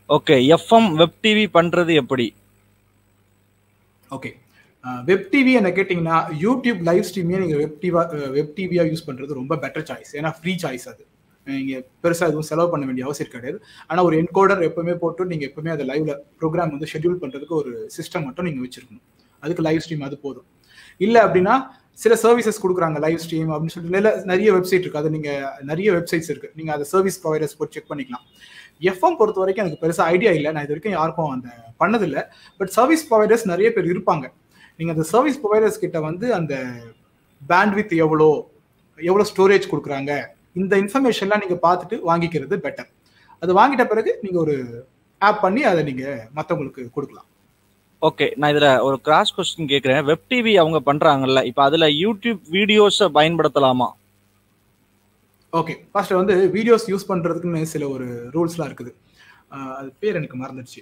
Okay FM web TV பண்றது எப்படி okay web TV என்ன கேட்டிங்கன்னா யூடியூப் லைவ் ஸ்ட்ரீமே நீங்கள் வெப் டிவா வெப் டிவியாக யூஸ் பண்ணுறது ரொம்ப பெட்டர் சாய்ஸ் ஏன்னா ஃப்ரீ சாய்ஸ் அது நீங்கள் பெருசாக எதுவும் செலவு பண்ண வேண்டிய அவசியம் கிடையாது ஆனால் ஒரு என்கோடர் எப்பவுமே போட்டு நீங்கள் எப்பவுமே அதை லைவ்ல ப்ரோக்ராம் வந்து ஷெட்யூல் பண்ணுறதுக்கு ஒரு சிஸ்டம் மட்டும் நீங்கள் வச்சிருக்கணும் அதுக்கு லைவ் ஸ்ட்ரீம் அது போதும் இல்லை அப்படின்னா சில சர்வீசஸ் கொடுக்குறாங்க லைவ் ஸ்ட்ரீம் அப்படின்னு சொல்லிட்டு இல்லை நிறைய வெப்சைட் இருக்குது அது நீங்கள் நிறைய வெப்சைட்ஸ் இருக்குது நீங்கள் அதை சர்வீஸ் ப்ரொவைடர்ஸ் போட்டு செக் பண்ணிக்கலாம் எஃப்எம் பொறுத்த வரைக்கும் எனக்கு பெருசாக ஐடியா இல்லை நான் இது வரைக்கும் யாருக்கும் அந்த பண்ணதில்லை பட் சர்வீஸ் ப்ரொவைடர்ஸ் நிறைய பேர் இருப்பாங்க நீங்கள் அந்த சர்வீஸ் ப்ரொவைடர்ஸ் கிட்ட வந்து அந்த பேண்ட்வித் எவ்வளோ எவ்வளோ ஸ்டோரேஜ் கொடுக்குறாங்க இந்த இன்ஃபர்மேஷன்லாம் நீங்கள் பார்த்துட்டு வாங்கிக்கிறது பெட்டர் அது வாங்கிட்ட பிறகு நீங்கள் ஒரு ஆப் பண்ணி அதை நீங்கள் மற்றவங்களுக்கு கொடுக்கலாம் ஓகே நான் இதுல ஒரு கிராஸ் கொஸ்டின் கேக்குறேன் வெப் டிவி அவங்க பண்றாங்கல்ல இப்ப அதுல யூடியூப் வீடியோஸ பயன்படுத்தலாமா ஓகே ஃபர்ஸ்ட் வந்து வீடியோஸ் யூஸ் பண்ணுறதுக்குன்னு சில ஒரு ரூல்ஸ்லாம் இருக்குது ஆஹ் அது பேர் எனக்கு மறந்துடுச்சு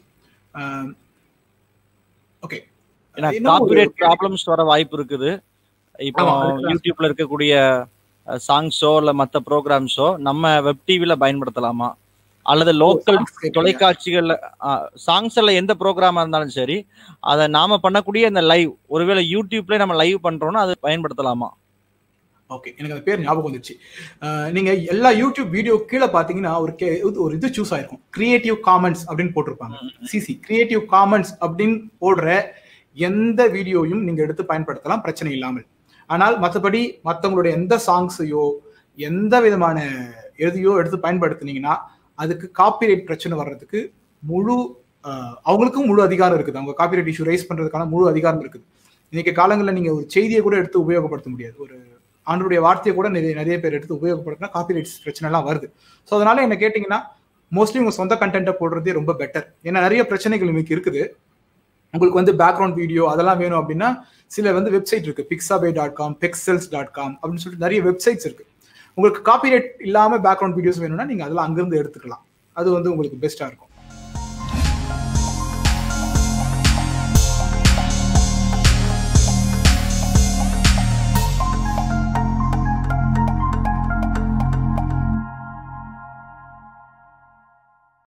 ஓகே ஏன்னா இன்னும் ஒரு- காப்பிரைட் ப்ராப்ளம்ஸ் வர வாய்ப்பு இருக்குது இப்போ ஆமா, அதுக்கு யூடியூப்ல இருக்கக்கூடிய சாங்ஸோ இல்ல மத்த ப்ரோக்ராம்ஸோ நம்ம வெப் டிவில பயன்படுத்தலாமா அல்லது லோக்கல் songs கேக்குறீங்க. தொலைக்காட்சிகள்ல சாங்ஸ்ல எந்த ப்ரோக்ராமா இருந்தாலும் சரி அதை நாம பண்ணக்கூடிய இந்த லைவ் ஒருவேளை யூடியூப்ல நம்ம லைவ் பண்றோம்னா அது பயன்படுத்தலாமா ஓகே எனக்கு அந்த பேர் ஞாபகம் வந்துச்சு அஹ் நீங்க எல்லா யூடியூப் வீடியோ கீழே பாத்தீங்கன்னா ஒரு கே- இது- ஒரு இது சூஸ் ஆயிருக்கும் கிரியேட்டிவ் காமெண்ட்ஸ் அப்படின்னு போட்டிருப்பாங்க சிசி கிரியேட்டிவ் காமெண்ட்ஸ் அப்படின்னு போடுற எந்த வீடியோயும் நீங்க எடுத்து பயன்படுத்தலாம் பிரச்சனை இல்லாமல் ஆனால் மற்றபடி மற்றவங்களுடைய எந்த சாங்ஸையோ எந்த விதமான எதையோ எடுத்து பயன்படுத்துனீங்கன்னா அதுக்கு காப்பிரைட் பிரச்சனை வர்றதுக்கு முழு அஹ், அவங்களுக்கும் முழு அதிகாரம் இருக்குது அவங்க காப்பிரைட் இஷ்யூ ரைஸ் பண்றதுக்கான முழு அதிகாரம் இருக்குது இன்னைக்கு காலங்களில் நீங்க ஒரு செய்தியை கூட எடுத்து உபயோகப்படுத்த முடியாது ஒரு ஆண்டருடைய வார்த்தையை கூட நிறைய நிறைய பேர் எடுத்து உபயோகப்படுத்தினா காப்பிரைட்ஸ் பிரச்சனை எல்லாம் வருது ஸோ அதனால என்ன கேட்டிங்கன்னா மோஸ்ட்லி உங்க சொந்த கண்டென்ட்டை போடுறதே ரொம்ப பெட்டர் ஏன்னா நிறைய பிரச்சனைகள் இன்னைக்கு இருக்குது உங்களுக்கு வந்து பேக்ரவுண்ட் வீடியோ அதெல்லாம் வேணும் அப்படின்னா சில வந்து வெப்சைட் இருக்கு Pixabay dot com Pexels dot com அப்படின்னு சொல்லிட்டு நிறைய வெப்சைட்ஸ் இருக்கு உங்களுக்கு காப்பிரைட் இல்லாம பேக்ரவுண்ட் வீடியோஸ் வேணும்னா நீங்க அதெல்லாம் அங்கிருந்து எடுத்துக்கலாம் அது வந்து உங்களுக்கு பெஸ்டா இருக்கும்